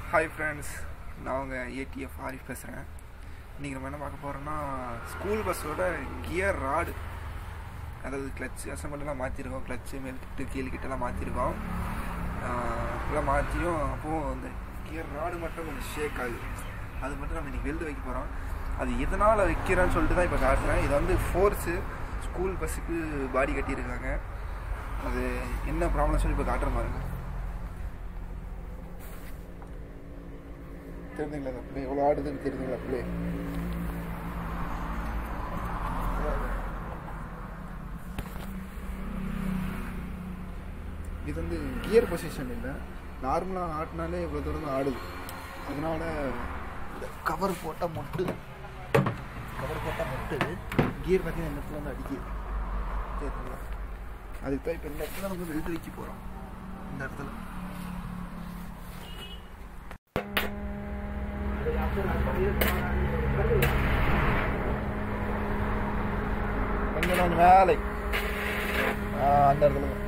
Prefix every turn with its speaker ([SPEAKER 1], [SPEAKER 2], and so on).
[SPEAKER 1] Hi friends நான் உங்கள் ADF Arif பேசுகிறேன் இன்றைக்கி நம்ம என்ன பார்க்க போகிறோம்னா ஸ்கூல் பஸ்ஸோட கியர் ராடு அதாவது கிளச் அசம்பிள்லாம் மாற்றிருக்கோம் கிளச்சு மேல்கிட்டு கீழ்கிட்டலாம் மாற்றிருக்கோம் எல்லாம் மாற்றியும் அப்போது அந்த கியர் ராடு மட்டும் கொஞ்சம் ஷேக் ஆகுது அது மட்டும் நம்ம இன்றைக்கி வெல்டு வைக்க போகிறோம் அது எதனால் வைக்கிறேன்னு சொல்லிட்டு தான் இப்போ காட்டுறேன் இது வந்து ஃபோர்ஸு ஸ்கூல் பஸ்ஸுக்கு பாடி கட்டியிருக்காங்க அது என்ன ப்ராப்ளம் சொல்லி இப்போ காட்டுற பாருங்க தெரிஞ்சுங்களா அந்த பிள்ளை எவ்வளோ ஆடுதுன்னு தெரிஞ்சுங்களா பிள்ளை இது வந்து கியர் பொசிஷன் இல்லை நார்மலாக ஆட்டினாலே இவ்வளோ தூரம் தான் ஆடுது அதனால இந்த கவர் போட்டால் மொட்டு கவர் போட்டால் மொட்டு கியர் பார்த்தீங்கன்னா இந்த இடத்துல வந்து அடிக்குது தெரியுங்களா அதுக்கு தான் இப்போ இந்த இடத்துல நம்ம வெல்ட் வைக்க போகிறோம் இந்த இடத்துல கொஞ்சம் நான் மேலே ஆ, அந்த இடத்துல தான்.